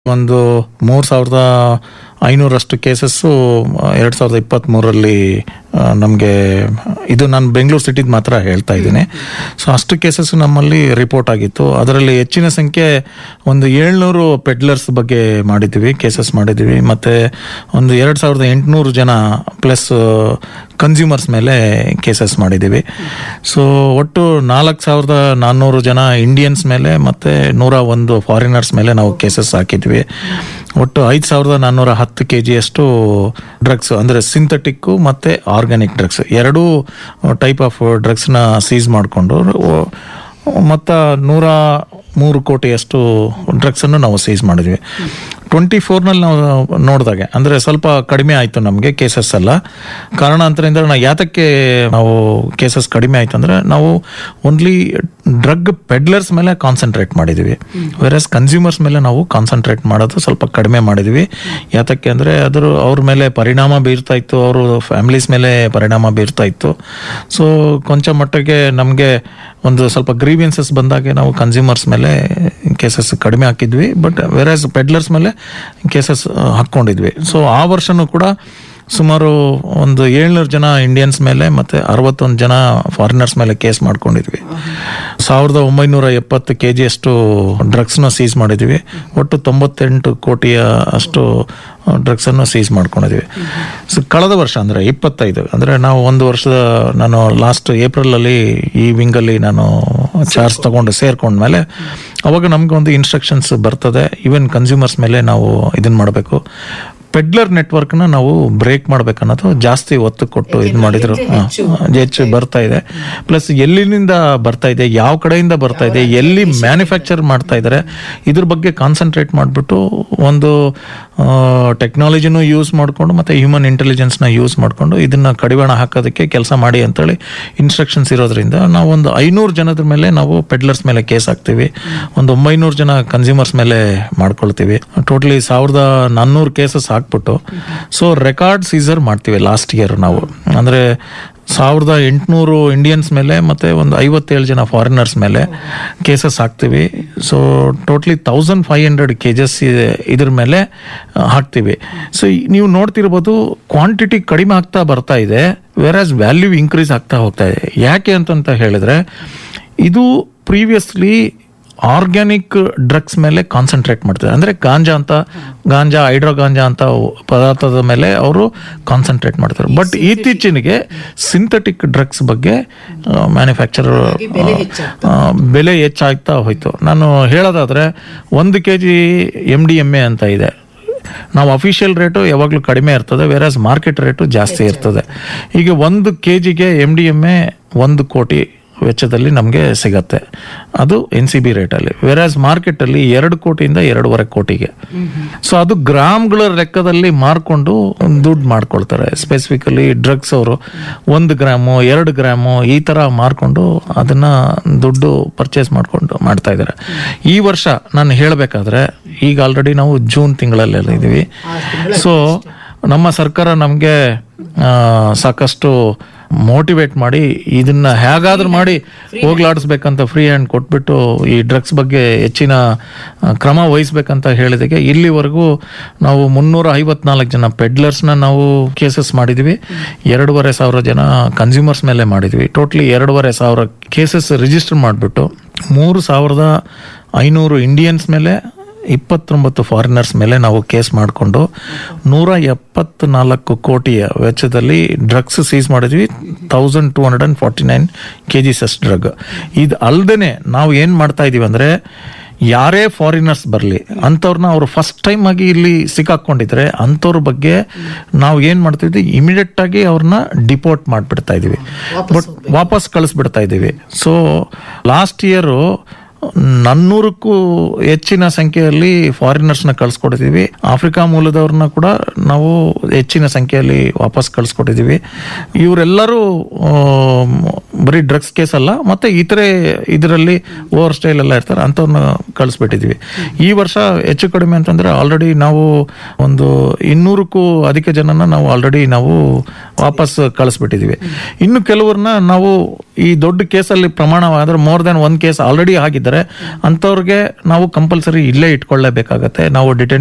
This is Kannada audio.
ಒಂದು ಮೂರು ಸಾವಿರದ ಐನೂರಷ್ಟು ಕೇಸಸ್ಸು ಎರಡು ಸಾವಿರದ ಇಪ್ಪತ್ತ್ಮೂರರಲ್ಲಿ ನಮಗೆ ಇದು ನಾನು ಬೆಂಗಳೂರು ಸಿಟಿದ್ ಮಾತ್ರ ಹೇಳ್ತಾ ಇದ್ದೀನಿ ಸೊ ಅಷ್ಟು ಕೇಸಸ್ ನಮ್ಮಲ್ಲಿ ರಿಪೋರ್ಟ್ ಆಗಿತ್ತು ಅದರಲ್ಲಿ ಹೆಚ್ಚಿನ ಸಂಖ್ಯೆ ಒಂದು ಏಳ್ನೂರು ಪೆಡ್ಲರ್ಸ್ ಬಗ್ಗೆ ಮಾಡಿದ್ದೀವಿ ಕೇಸಸ್ ಮಾಡಿದ್ದೀವಿ ಮತ್ತು ಒಂದು ಎರಡು ಸಾವಿರದ ಎಂಟುನೂರು ಜನ ಪ್ಲಸ್ ಕನ್ಸ್ಯೂಮರ್ಸ್ ಮೇಲೆ ಕೇಸಸ್ ಮಾಡಿದ್ದೀವಿ ಸೊ ಒಟ್ಟು ನಾಲ್ಕು ಸಾವಿರದ ನಾನ್ನೂರು ಜನ ಇಂಡಿಯನ್ಸ್ ಮೇಲೆ ಮತ್ತು ನೂರ ಒಂದು ಫಾರಿನರ್ಸ್ ಮೇಲೆ ನಾವು ಕೇಸಸ್ ಹಾಕಿದ್ವಿ ಒಟ್ಟು ಐದು ಸಾವಿರದ ನಾನ್ನೂರ ಹತ್ತು ಕೆ ಜಿಯಷ್ಟು ಡ್ರಗ್ಸ್ ಅಂದರೆ ಸಿಂಥೆಟಿಕ್ಕು ಮತ್ತು ಆರ್ಗ್ಯಾನಿಕ್ ಡ್ರಗ್ಸ್ ಎರಡೂ ಟೈಪ್ ಆಫ್ ಡ್ರಗ್ಸ್ನ ಸೀಸ್ ಮಾಡಿಕೊಂಡು ಮತ್ತು ನೂರ ಮೂರು ಕೋಟಿಯಷ್ಟು ಡ್ರಗ್ಸನ್ನು ನಾವು ಸೀಸ್ ಮಾಡಿದ್ವಿ ಟ್ವೆಂಟಿ ಫೋರ್ನಲ್ಲಿ ನಾವು ನೋಡಿದಾಗೆ ಅಂದರೆ ಸ್ವಲ್ಪ ಕಡಿಮೆ ಆಯಿತು ನಮಗೆ ಕೇಸಸ್ ಎಲ್ಲ ಕಾರಣಾಂತರದಿಂದ ನಾವು ಯಾತಕ್ಕೆ ನಾವು ಕೇಸಸ್ ಕಡಿಮೆ ಆಯಿತು ಅಂದರೆ ನಾವು ಓನ್ಲಿ ಡ್ರಗ್ ಪೆಡ್ಲರ್ಸ್ ಮೇಲೆ ಕಾನ್ಸಂಟ್ರೇಟ್ ಮಾಡಿದ್ವಿ ವೆರಸ್ ಕನ್ಸ್ಯೂಮರ್ಸ್ ಮೇಲೆ ನಾವು ಕಾನ್ಸಂಟ್ರೇಟ್ ಮಾಡೋದು ಸ್ವಲ್ಪ ಕಡಿಮೆ ಮಾಡಿದ್ವಿ ಯಾತಕ್ಕೆ ಅಂದರೆ ಅದ್ರ ಅವ್ರ ಮೇಲೆ ಪರಿಣಾಮ ಬೀರ್ತಾ ಇತ್ತು ಅವರು ಫ್ಯಾಮಿಲೀಸ್ ಮೇಲೆ ಪರಿಣಾಮ ಬೀರ್ತಾ ಇತ್ತು ಸೊ ಕೊಂಚ ಮಟ್ಟಿಗೆ ನಮಗೆ ಒಂದು ಸ್ವಲ್ಪ ಗ್ರೀವಿಯನ್ಸಸ್ ಬಂದಾಗೆ ನಾವು ಕನ್ಸ್ಯೂಮರ್ಸ್ ಮೇಲೆ ಕೇಸಸ್ ಕಡಿಮೆ ಹಾಕಿದ್ವಿ ಬಟ್ ವೆರಸ್ ಪೆಡ್ಲರ್ಸ್ ಮೇಲೆ ಕೇಸಸ್ ಹಾಕ್ಕೊಂಡಿದ್ವಿ ಸೊ ಆ ವರ್ಷನೂ ಕೂಡ ಸುಮಾರು ಒಂದು ಏಳ್ನೂರು ಜನ ಇಂಡಿಯನ್ಸ್ ಮೇಲೆ ಮತ್ತು ಅರವತ್ತೊಂದು ಜನ ಫಾರಿನರ್ಸ್ ಮೇಲೆ ಕೇಸ್ ಮಾಡ್ಕೊಂಡಿದ್ವಿ ಸಾವಿರದ ಒಂಬೈನೂರ ಎಪ್ಪತ್ತು ಕೆ ಜಿಯಷ್ಟು ಡ್ರಗ್ಸ್ನ ಸೀಸ್ ಮಾಡಿದ್ವಿ ಒಟ್ಟು ತೊಂಬತ್ತೆಂಟು ಕೋಟಿಯ ಅಷ್ಟು ಡ್ರಗ್ಸನ್ನು ಸೀಸ್ ಮಾಡ್ಕೊಂಡಿದ್ವಿ ಸೊ ಕಳೆದ ವರ್ಷ ಅಂದರೆ ಇಪ್ಪತ್ತೈದು ಅಂದರೆ ನಾವು ಒಂದು ವರ್ಷದ ನಾನು ಲಾಸ್ಟ್ ಏಪ್ರಿಲಲ್ಲಿ ಈ ವಿಂಗಲ್ಲಿ ನಾನು ಚಾರ್ಜ್ ತಗೊಂಡು ಸೇರ್ಕೊಂಡ್ಮೇಲೆ ಅವಾಗ ನಮ್ಗೆ ಒಂದು ಇನ್ಸ್ಟ್ರಕ್ಷನ್ಸ್ ಬರ್ತದೆ ಈವನ್ ಕನ್ಸ್ಯೂಮರ್ಸ್ ಮೇಲೆ ನಾವು ಇದನ್ನ ಮಾಡಬೇಕು ಪೆಡ್ಲರ್ ನೆಟ್ವರ್ಕ್ನ ನಾವು ಬ್ರೇಕ್ ಮಾಡ್ಬೇಕನ್ನೋದು ಜಾಸ್ತಿ ಒತ್ತು ಕೊಟ್ಟು ಇದು ಮಾಡಿದ್ರು ಹಾ, ಹೆಚ್ಚು ಬರ್ತಾ ಇದೆ ಪ್ಲಸ್ ಎಲ್ಲಿನಿಂದ ಬರ್ತಾ ಇದೆ ಯಾವ ಕಡೆಯಿಂದ ಬರ್ತಾ ಇದೆ ಎಲ್ಲಿ ಮ್ಯಾನುಫ್ಯಾಕ್ಚರ್ ಮಾಡ್ತಾ ಇದ್ದಾರೆ ಇದ್ರ ಬಗ್ಗೆ ಕಾನ್ಸಂಟ್ರೇಟ್ ಮಾಡಿಬಿಟ್ಟು ಒಂದು ಟೆಕ್ನಾಲಜಿನೂ ಯೂಸ್ ಮಾಡಿಕೊಂಡು ಮತ್ತು ಹ್ಯೂಮನ್ ಇಂಟೆಲಿಜೆನ್ಸ್ನ ಯೂಸ್ ಮಾಡಿಕೊಂಡು ಇದನ್ನ ಕಡಿವಾಣ ಹಾಕೋದಕ್ಕೆ ಕೆಲಸ ಮಾಡಿ ಅಂತೇಳಿ ಇನ್ಸ್ಟ್ರಕ್ಷನ್ಸ್ ಇರೋದ್ರಿಂದ ನಾವು ಒಂದು ಐನೂರು ಜನದ ಮೇಲೆ ನಾವು ಪೆಡ್ಲರ್ಸ್ ಮೇಲೆ ಕೇಸ್ ಹಾಕ್ತೀವಿ ಒಂದು ಒಂಬೈನೂರು ಜನ ಕನ್ಸ್ಯೂಮರ್ಸ್ ಮೇಲೆ ಮಾಡ್ಕೊಳ್ತೀವಿ ಟೋಟಲಿ ಸಾವಿರದ ನಾನ್ನೂರು ಕೇಸಸ್ ಹಾಕ್ಬಿಟ್ಟು ಸೊ ರೆಕಾರ್ಡ್ ಸೀಸರ್ ಮಾಡ್ತೀವಿ ಲಾಸ್ಟ್ ಇಯರ್ ನಾವು ಅಂದರೆ ಸಾವಿರದ ಎಂಟುನೂರು ಇಂಡಿಯನ್ಸ್ ಮೇಲೆ ಮತ್ತು ಒಂದು ಐವತ್ತೇಳು ಜನ ಫಾರಿನರ್ಸ್ ಮೇಲೆ ಕೇಸಸ್ ಹಾಕ್ತೀವಿ so totally thousand five hundred KGs ಇದ್ರ ಮೇಲೆ ಆ, ಹಾಕ್ತೀವಿ ಸೊ ನೀವು ನೋಡ್ತಿರ್ಬೋದು ಕ್ವಾಂಟಿಟಿ ಕಡಿಮೆ ಆಗ್ತಾ ಬರ್ತಾ ಇದೆ ವೆರಾಸ್ ವ್ಯಾಲ್ಯೂ ಇನ್ಕ್ರೀಸ್ ಆಗ್ತಾ ಹೋಗ್ತಾ ಇದೆ ಯಾಕೆ ಅಂತಂತ ಹೇಳಿದ್ರೆ ಇದು ಪ್ರೀವಿಯಸ್ಲಿ ಆರ್ಗ್ಯಾನಿಕ್ ಡ್ರಗ್ಸ್ ಮೇಲೆ ಕಾನ್ಸಂಟ್ರೇಟ್ ಮಾಡ್ತಾರೆ ಅಂದರೆ ಗಾಂಜಾ ಅಂತ ಗಾಂಜಾ ಹೈಡ್ರೋ ಗಾಂಜಾ ಅಂತ ಪದಾರ್ಥದ ಮೇಲೆ ಅವರು ಕಾನ್ಸಂಟ್ರೇಟ್ ಮಾಡ್ತಾರೆ ಬಟ್ ಇತ್ತೀಚೆಗೆ ಸಿಂಥೆಟಿಕ್ ಡ್ರಗ್ಸ್ ಬಗ್ಗೆ ಮ್ಯಾನುಫ್ಯಾಕ್ಚರ್ ಬೆಲೆ ಹೆಚ್ಚಾಗ್ತಾ ಹೋಯ್ತು ನಾನು ಹೇಳೋದಾದ್ರೆ ಒಂದು K G M D M A ಅಂತ ಇದೆ ನಾವು ಅಫಿಷಿಯಲ್ ರೇಟು ಯಾವಾಗಲೂ ಕಡಿಮೆ ಇರ್ತದೆ ವೇರಾಸ್ ಮಾರ್ಕೆಟ್ ರೇಟು ಜಾಸ್ತಿ ಇರ್ತದೆ ಈಗ ಒಂದು ಕೆ ಜಿಗೆ ಎಮ್ ಡಿ ಎಮ್ ಎ ಒಂದು ಕೋಟಿ ವೆಚ್ಚದಲ್ಲಿ ನಮಗೆ ಸಿಗತ್ತೆ ಅದು ಎನ್ ಸಿ ಬಿ ರೇಟಲ್ಲಿ ವೆರಾಸ್ ಮಾರ್ಕೆಟಲ್ಲಿ ಎರಡು ಕೋಟಿಯಿಂದ ಎರಡೂವರೆ ಕೋಟಿಗೆ ಸೊ ಅದು ಗ್ರಾಮ್ಗಳ ಲೆಕ್ಕದಲ್ಲಿ ಮಾರ್ಕೊಂಡು ದುಡ್ಡು ಮಾಡ್ಕೊಳ್ತಾರೆ ಸ್ಪೆಸಿಫಿಕಲಿ ಡ್ರಗ್ಸ್ ಅವರು ಒಂದು ಗ್ರಾಮು ಎರಡು ಗ್ರಾಮು ಈ ಥರ ಮಾರ್ಕೊಂಡು ಅದನ್ನ ದುಡ್ಡು ಪರ್ಚೇಸ್ ಮಾಡ್ಕೊಂಡು ಮಾಡ್ತಾ ಇದ್ದಾರೆ ಈ ವರ್ಷ ನಾನು ಹೇಳಬೇಕಾದ್ರೆ ಈಗ ಆಲ್ರೆಡಿ ನಾವು ಜೂನ್ ತಿಂಗಳಲ್ಲೆಲ್ಲ ಇದ್ದೀವಿ ಸೊ ನಮ್ಮ ಸರ್ಕಾರ ನಮಗೆ ಸಾಕಷ್ಟು ಮೋಟಿವೇಟ್ ಮಾಡಿ ಇದನ್ನ ಹೇಗಾದ್ರೂ ಮಾಡಿ ಹೋಗ್ಲಾಡಿಸ್ಬೇಕಂತ ಫ್ರೀ ಹ್ಯಾಂಡ್ ಕೊಟ್ಬಿಟ್ಟು ಈ ಡ್ರಗ್ಸ್ ಬಗ್ಗೆ ಹೆಚ್ಚಿನ ಆ, ಕ್ರಮ ವಹಿಸ್ಬೇಕಂತ ಹೇಳಿದಕ್ಕೆ ಇಲ್ಲಿವರೆಗೂ ನಾವು ಮುನ್ನೂರ ಐವತ್ನಾಲ್ಕು ಜನ ಪೆಡ್ಲರ್ಸ್ನ ನಾವು ಕೇಸಸ್ ಮಾಡಿದ್ವಿ ಎರಡೂವರೆ ಸಾವಿರ ಜನ ಕನ್ಸ್ಯೂಮರ್ಸ್ ಮೇಲೆ ಮಾಡಿದ್ವಿ ಟೋಟ್ಲಿ ಎರಡೂವರೆ ಸಾವಿರ ಕೇಸಸ್ ರಿಜಿಸ್ಟರ್ ಮಾಡಿಬಿಟ್ಟು ಮೂರು ಸಾವಿರದ ಐನೂರು ಇಂಡಿಯನ್ಸ್ ಮೇಲೆ ಇಪ್ಪತ್ತೊಂಬತ್ತು ಫಾರಿನರ್ಸ್ ಮೇಲೆ ನಾವು ಕೇಸ್ ಮಾಡಿಕೊಂಡು ನೂರ ಎಪ್ಪತ್ನಾಲ್ಕು ಕೋಟಿಯ ವೆಚ್ಚದಲ್ಲಿ ಡ್ರಗ್ಸ್ ಸೀಸ್ ಮಾಡಿದ್ವಿ thousand two hundred and forty nine K Gs ಅಷ್ಟು ಡ್ರಗ್ ಇದು ಅಲ್ಲದೆ ನಾವು ಏನು ಮಾಡ್ತಾ ಇದೀವಿ ಅಂದರೆ ಯಾರೇ ಫಾರಿನರ್ಸ್ ಬರಲಿ ಅಂಥವ್ರನ್ನ ಅವರು ಫಸ್ಟ್ ಟೈಮ್ ಆಗಿ ಇಲ್ಲಿ ಸಿಕ್ಕಾಕೊಂಡಿದ್ರೆ ಅಂಥವ್ರ ಬಗ್ಗೆ ನಾವು ಏನು ಮಾಡ್ತಿದ್ವಿ ಇಮಿಡಿಯೇಟ್ ಆಗಿ ಅವ್ರನ್ನ ಡಿಪೋರ್ಟ್ ಮಾಡಿಬಿಡ್ತಾ ಇದೀವಿ ಬಟ್ ವಾಪಸ್ ಕಳಿಸ್ಬಿಡ್ತಾ ಇದ್ದೀವಿ ಸೊ ಲಾಸ್ಟ್ ಇಯರು ನಾನ್ನೂರಕ್ಕೂ ಹೆಚ್ಚಿನ ಸಂಖ್ಯೆಯಲ್ಲಿ ಫಾರಿನರ್ಸ್ನ ಕಳ್ಸಿಕೊಟ್ಟಿದ್ದೀವಿ ಆಫ್ರಿಕಾ ಮೂಲದವ್ರನ್ನ ಕೂಡ ನಾವು ಹೆಚ್ಚಿನ ಸಂಖ್ಯೆಯಲ್ಲಿ ವಾಪಸ್ ಕಳ್ಸಿಕೊಟ್ಟಿದ್ದೀವಿ ಇವರೆಲ್ಲರೂ ಆಮ್, ಬರೀ ಡ್ರಗ್ಸ್ ಕೇಸ್ ಅಲ್ಲ ಮತ್ತೆ ಇತರೆ ಇದರಲ್ಲಿ ಓವರ್ ಸ್ಟೈಲ್ ಎಲ್ಲ ಇರ್ತಾರೆ ಅಂಥವ್ರನ್ನ ಕಳಿಸ್ಬಿಟ್ಟಿದ್ವಿ ಈ ವರ್ಷ ಹೆಚ್ಚು ಕಡಿಮೆ ಅಂತಂದ್ರೆ ಆಲ್ರೆಡಿ ನಾವು ಒಂದು ಇನ್ನೂರಕ್ಕೂ ಅಧಿಕ ಜನನ ನಾವು ಆಲ್ರೆಡಿ ನಾವು ವಾಪಸ್ ಕಳಿಸ್ಬಿಟ್ಟಿದ್ದೀವಿ ಇನ್ನು ಕೆಲವ್ರನ್ನ ನಾವು ಈ ದೊಡ್ಡ ಕೇಸಲ್ಲಿ ಪ್ರಮಾಣವಾದ್ರೆ ಮೋರ್ ದೆನ್ ಒಂದ್ ಕೇಸ್ ಆಲ್ರೆಡಿ ಆಗಿದ್ದಾರೆ ಇದ್ದಾರೆ ಅಂಥವ್ರಿಗೆ ನಾವು ಕಂಪಲ್ಸರಿ ಇಲ್ಲೇ ಇಟ್ಕೊಳ್ಳೇಬೇಕಾಗತ್ತೆ ನಾವು ಡಿಟೆನ್